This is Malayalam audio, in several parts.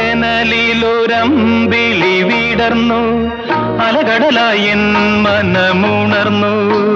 ജനലിലൊരമ്പിളി വിടർന്നു അലകടലായി എൻ മനമുണർന്നു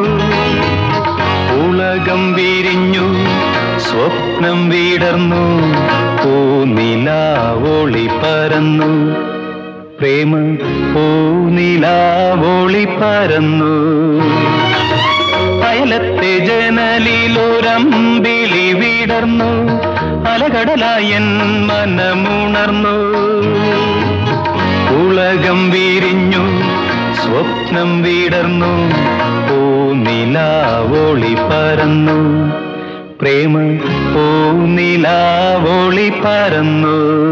ഉലകം വിരിഞ്ഞു സ്വപ്നം വിടർന്നു പൂനിലാവൊളി പരന്നു പ്രേമ പൂനിലാവൊളി പരന്നു അയലത്തെ ജനലിലൊരമ്പിളി വിടർന്നു അലകടലായി എൻ മനമുണർന്നു ഉലകം വിരിഞ്ഞു സ്വപ്നം വിടർന്നു പൂനിലാവൊളി പരന്നു പ്രേമ പൂനിലാവൊളി പരന്നു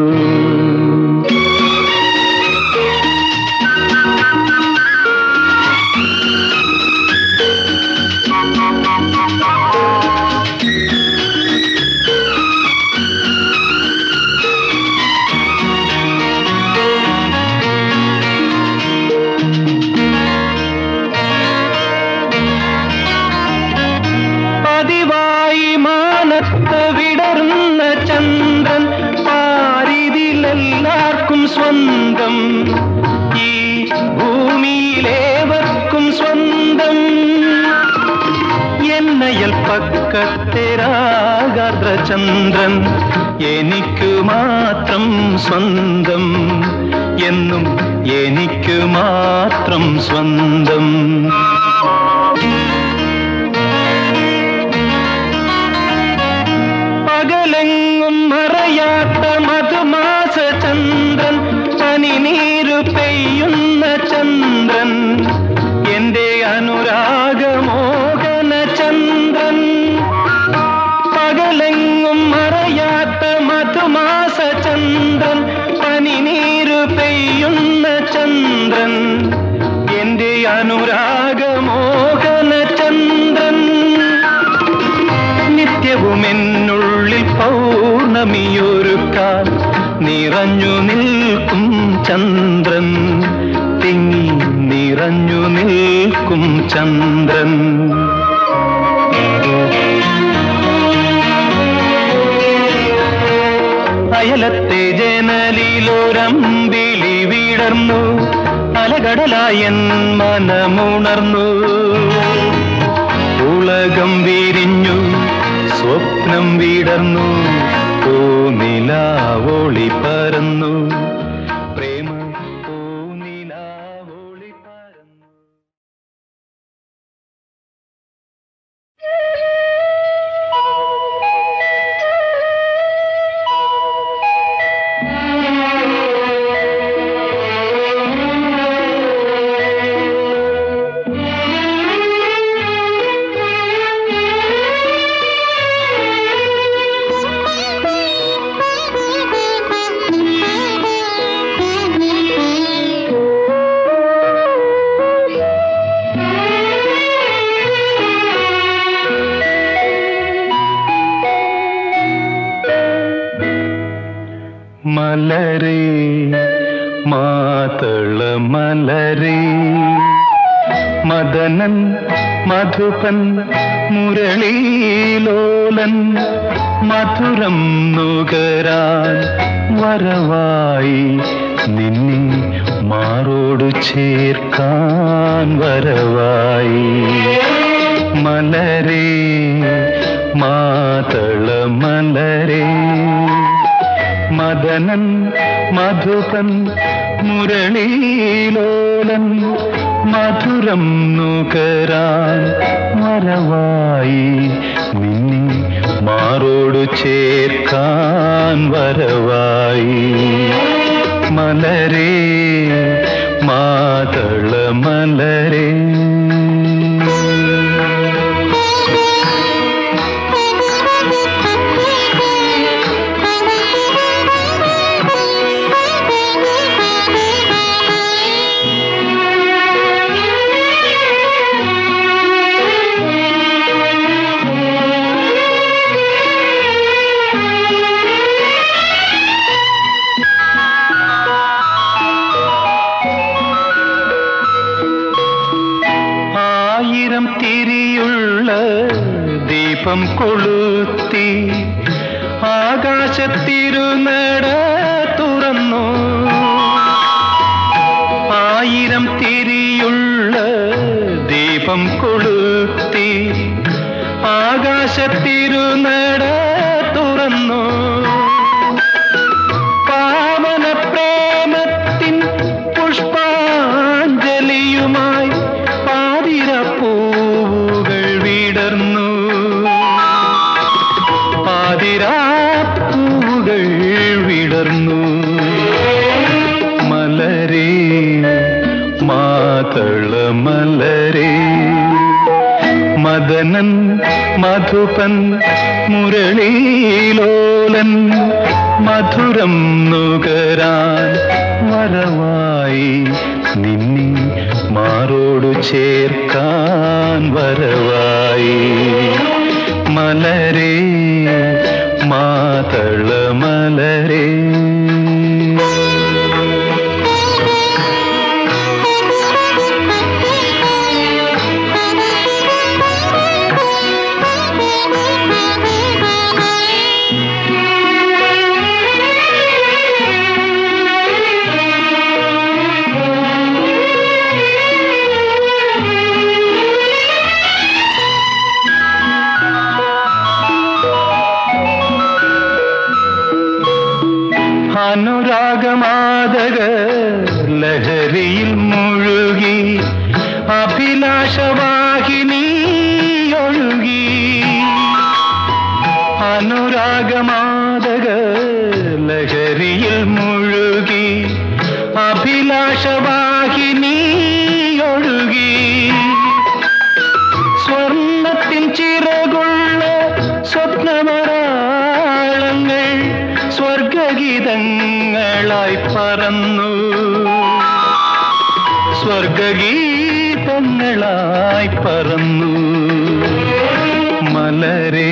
പതിവായി മാനത്ത് വിടർന്ന ചന്ദ്രൻ പാരിതിലെല്ലാവർക്കും സ്വന്തം ഈ ഭൂമിയിലേവർക്കും സ്വന്തം എന്നയൽ പക്കത്തെ രാഗാർദ്രചന്ദ്രൻ എനിക്ക് മാത്രം സ്വന്തം എന്നും എനിക്ക് മാത്രം സ്വന്തം പകലെങ്ങും മറയാത്ത മധുമാസ ചന്ദ്രൻ പനിനീരു പെയ്യുന്ന ചന്ദ്രൻ എന്റെ അനുരാഗമോഹന ചന്ദ്രൻ പകലെങ്ങും മറയാത്ത മധുമാസ ചന്ദ്രൻ പനിനീരു പെയ്യുന്ന ചന്ദ്രൻ എന്റെ അനുരാഗമോഹന ചന്ദ്രൻ നിത്യവും എന്നുള്ളിൽ പൗർണമിയൊരുക്കാൻ നിറഞ്ഞു നിൽക്കും ചന്ദ്രൻ തിങ്ങി നിറഞ്ഞു നിൽക്കും ചന്ദ്രൻ അയലത്തെ ജനലിലൊരമ്പിളി വിടർന്നു അലകടലായി എൻ മനമുണർന്നു ഉലകം വിരിഞ്ഞു സ്വപ്നം വിടർന്നു പൂനിലാവൊളി പരന്നു പ്രേമ പൂനിലാവൊളി പരന്നു മലരേ മാതള മലരേ മദനൻ മധുപൻ മുരളീലോലൻ മധുരം നുകരാൻ വരവായി നിന്നെ മാറോട് ചേർക്കാൻ വരവായി മലരേ മാതള മലരേ മദനൻ മധുപൻ മുരളീലോലൻ മധുരം നുകരാൻ മറവായി നിന്നെ മാറോട് ചേർക്കാൻ വരവായി മലരേ മാതള മലരേ ആയിരം തിരിയുള്ള ദീപം കൊളുത്തി ആകാശത്തിരുനട തുറന്നു മദനൻ മധുപൻ മുരളീലോലൻ മധുരം നുകരാൻ വരവായി നിന്നെ മാറോടു ചേർക്കാൻ വരവായി മലരേ മാതള മലരേ അനുരാഗമാതക ലഹരിയിൽ മുഴുകി അഭിലാഷവാഹിനി ഒഴുകി അനുരാഗമാതക ലഹരിയിൽ മുഴുകി അഭിലാഷവാഹിനി ഒഴുകി സ്വർണത്തിൻ ചിറകുള്ള സ്വപ്നമരാളങ്ങൾ സ്വർഗഗീതങ്ങളായി പറന്നു സ്വർഗഗീതങ്ങളായി പറന്നു മലരേ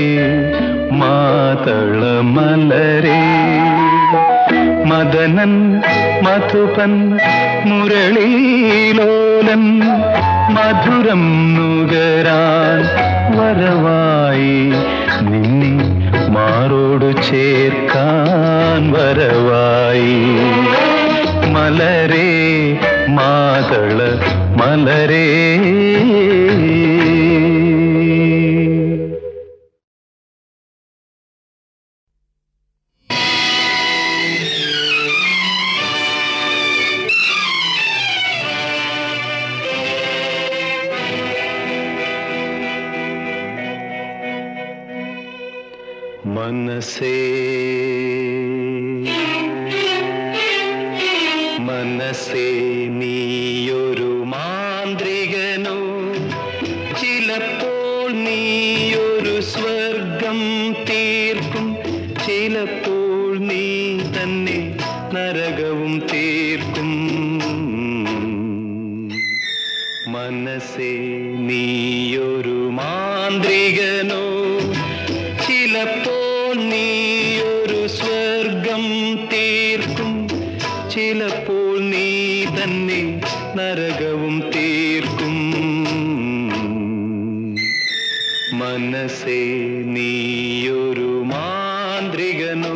മാതള മലരേ മദനൻ മധുപൻ മുരളീലോലൻ മധുരം നുകരാൻ വരവായി നിന്നെ മാറോടു ചേർക്കാൻ വരവായി മലരേ മാതള മലരേ മനസ്സേ മനസ്സേ നീയൊരു മാന്ത്രികനോ ചിലപ്പോൾ നീയൊരു സ്വർഗം തീർക്കും ചിലപ്പോൾ നീ തന്നെ നരകവും തീർക്കും മനസ്സേ നീയൊരു മാന്ത്രികനോ ചിലപ്പോൾ നീയൊരു സ്വർഗം തീർക്കും ചിലപ്പോൾ നീ തന്നെ നരകവും തീർക്കും മനസ്സേ നീയൊരു മാന്ത്രികനോ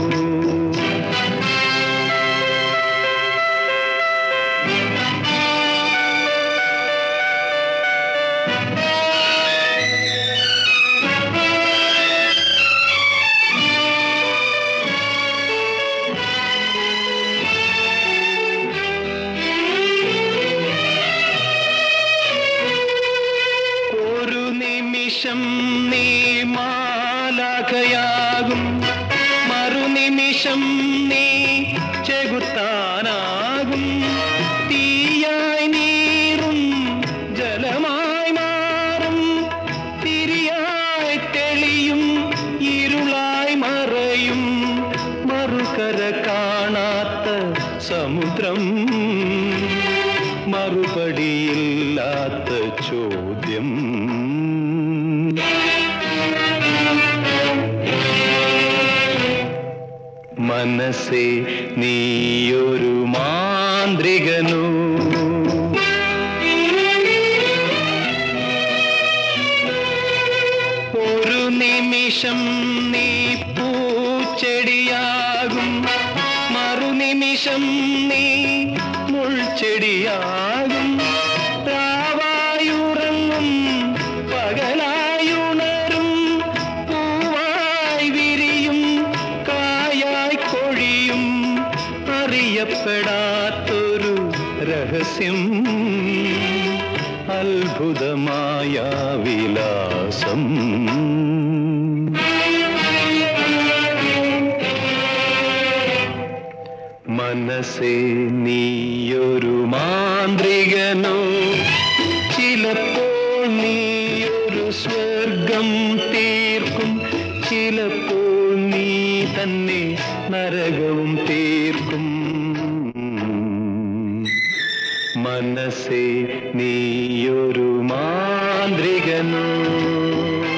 ഒരു നിമിഷം നീ മാലാഖയാകും മറുനിമിഷം നീ ചെകുത്താനാകും തീയായി നീറും ജലമായി മാറും തിരിയായി തെളിയും ഇരുളായി മറയും മറുകര കാണാത്ത സമുദ്രം മറുപടിയില്ലാത്ത ചോദ്യം മനസ്സേ നീയൊരു മാന്ത്രികനോ ഒരു നിമിഷം നീ പൂച്ചെടിയാകും മറുനിമിഷം നീ മുൾച്ചെടിയാകും രാവായുറങ്ങും പകലായുണരും പൂവായി വിരിയും കായായി കൊഴിയും അറിയപ്പെടാത്തൊരു രഹസ്യം അത്ഭുതമായ വിലാസം മനസ്സേ നീയൊരു മാന്ത്രികനോ ചിലപ്പോൾ നീയൊരു സ്വർഗം തീർക്കും ചിലപ്പോൾ നീ തന്നെ നരകവും തീർക്കും മനസ്സേ നീയൊരു മാന്ത്രികനോ